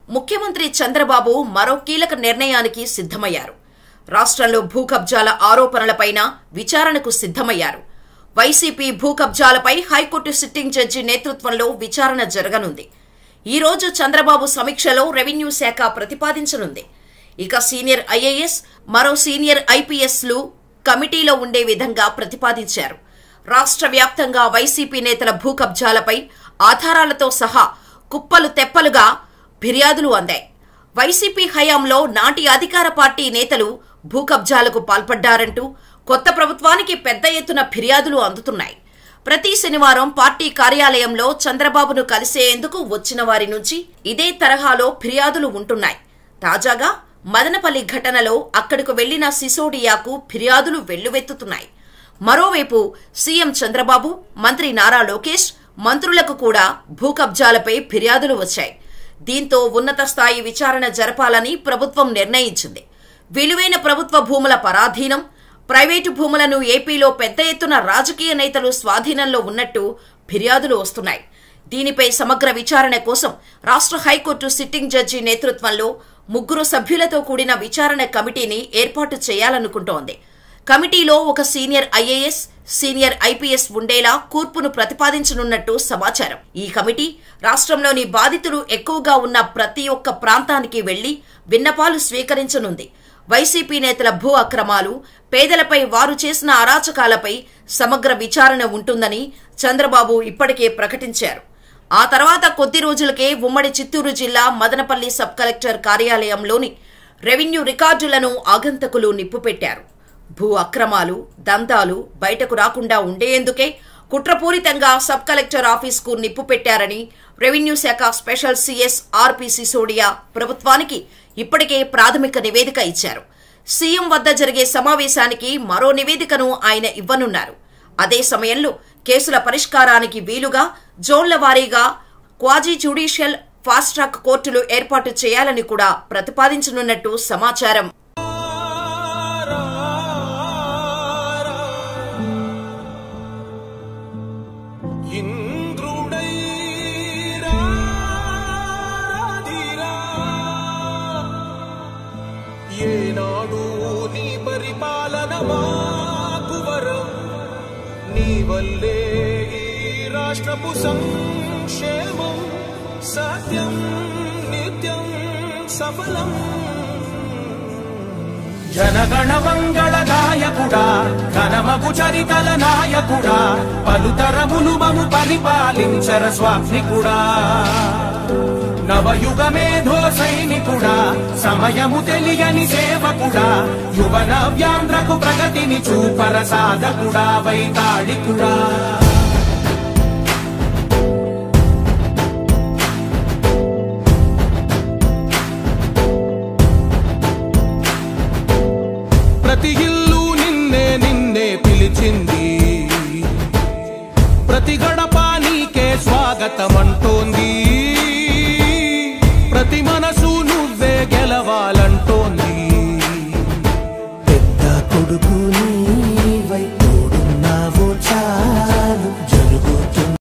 ముఖ్యమంత్రి చంద్రబాబు మరో కీలక నిర్ణయానికి సిద్ధమయ్యారు రాష్ట్రంలో భూ కబ్జాల ఆరోపణలపైన విచారణకు సిద్ధమయ్యారు వైసీపీ భూ కబ్జాలపై హైకోర్టు సిట్టింగ్ జడ్జి నేతృత్వంలో విచారణ జరగనుంది ఈ రోజు చంద్రబాబు సమీక్షలో రెవెన్యూ శాఖ ప్రతిపాదించనుంది ఇక సీనియర్ ఐఏఎస్ మరో సీనియర్ ఐపీఎస్లు కమిటీలో ఉండే విధంగా ప్రతిపాదించారు రాష్ట్ర వ్యాప్తంగా వైసీపీ నేతల భూ కబ్జాలపై ఆధారాలతో సహా కుప్పలు తెప్పలుగా ఫిర్యాదులు అందాయి వైసీపీ హయాంలో నాటి అధికార పార్టీ నేతలు భూ కబ్జాలకు పాల్పడ్డారంటూ కొత్త ప్రభుత్వానికి పెద్ద ఎత్తున ఫిర్యాదులు అందుతున్నాయి ప్రతి శనివారం పార్టీ కార్యాలయంలో చంద్రబాబును కలిసేందుకు వచ్చిన వారి నుంచి ఇదే తరహాలో ఫిర్యాదులు ఉంటున్నాయి తాజాగా మదనపల్లి ఘటనలో అక్కడకు వెళ్లిన సిసోడియాకు ఫిర్యాదులు వెల్లువెత్తుతున్నాయి మరోవైపు సీఎం చంద్రబాబు మంత్రి నారా లోకేష్ మంత్రులకు కూడా భూ కబ్జాలపై ఫిర్యాదులు వచ్చాయి దీంతో ఉన్నత స్థాయి విచారణ జరపాలని ప్రభుత్వం నిర్ణయించింది విలువైన ప్రభుత్వ భూముల పరాధీనం ప్రైవేటు భూములను ఏపీలో పెద్ద ఎత్తున రాజకీయ నేతలు స్వాధీనంలో ఉన్నట్టు ఫిర్యాదులు వస్తున్నాయి దీనిపై సమగ్ర విచారణ కోసం రాష్ట్ర హైకోర్టు సిట్టింగ్ జడ్జి నేతృత్వంలో ముగ్గురు సభ్యులతో కూడిన విచారణ కమిటీని ఏర్పాటు చేయాలనుకుంటోంది కమిటీలో ఒక సీనియర్ ఐఏఎస్ సీనియర్ ఐపీఎస్ ఉండేలా కూర్పును ప్రతిపాదించనున్నట్టు సమాచారం ఈ కమిటీ రాష్ట్రంలోని బాధితులు ఎక్కువగా ఉన్న ప్రతి ఒక్క ప్రాంతానికి వెళ్లి విన్నపాలు స్వీకరించనుంది వైసీపీ నేతల భూ అక్రమాలు పేదలపై వారు చేసిన అరాచకాలపై సమగ్ర విచారణ ఉంటుందని చంద్రబాబు ఇప్పటికే ప్రకటించారు ఆ తర్వాత కొద్ది రోజులకే ఉమ్మడి చిత్తూరు జిల్లా మదనపల్లి సబ్ కలెక్టర్ కార్యాలయంలోని రెవెన్యూ రికార్డులను ఆగంతకులు నిప్పుపెట్టారు భూ అక్రమాలు దందాలు బయటకు రాకుండా ఉండేందుకే కుట్రపూరితంగా సబ్ కలెక్టర్ ఆఫీస్కు నిప్పు పెట్టారని రెవెన్యూ శాఖ స్పెషల్ సీఎస్ ఆర్పి సిసోడియా ప్రభుత్వానికి ఇప్పటికే ప్రాథమిక నివేదిక ఇచ్చారు సీఎం వద్ద జరిగే సమావేశానికి మరో నివేదికను ఆయన ఇవ్వనున్నారు అదే సమయంలో కేసుల పరిష్కారానికి వీలుగా జోన్ల వారీగా క్వాజీ జ్యుడిషియల్ ఫాస్ట్ ట్రాక్ కోర్టులు ఏర్పాటు చేయాలని కూడా ప్రతిపాదించనున్నట్టు సమాచారం ఇంద్రుడైరాధిరా ఏనాడు నీ పరిపాలన మాకు వరం నీ వల్లే ఈ రాష్ట్రపు సంక్షేమం సత్యం నిత్యం సఫలం జనగణ మంగళ గాయకుడా ఘనమగు చరితల నాయకుడా పలుతరములు మము పరిపాలించర స్వామికుడా నవయుగ మేధో సైనికుడా సమయము తెలియని సేవకుడా యువ నవ్యాంధ్రకు ప్రగతిని చూపర సాధకుడా వైతాళికుడా ప్రతి ఇల్లు నిన్నే నిన్నే పిలిచింది ప్రతి గడప నీకే స్వాగతం అంటోంది ప్రతి మనసు నువ్వే గెలవాల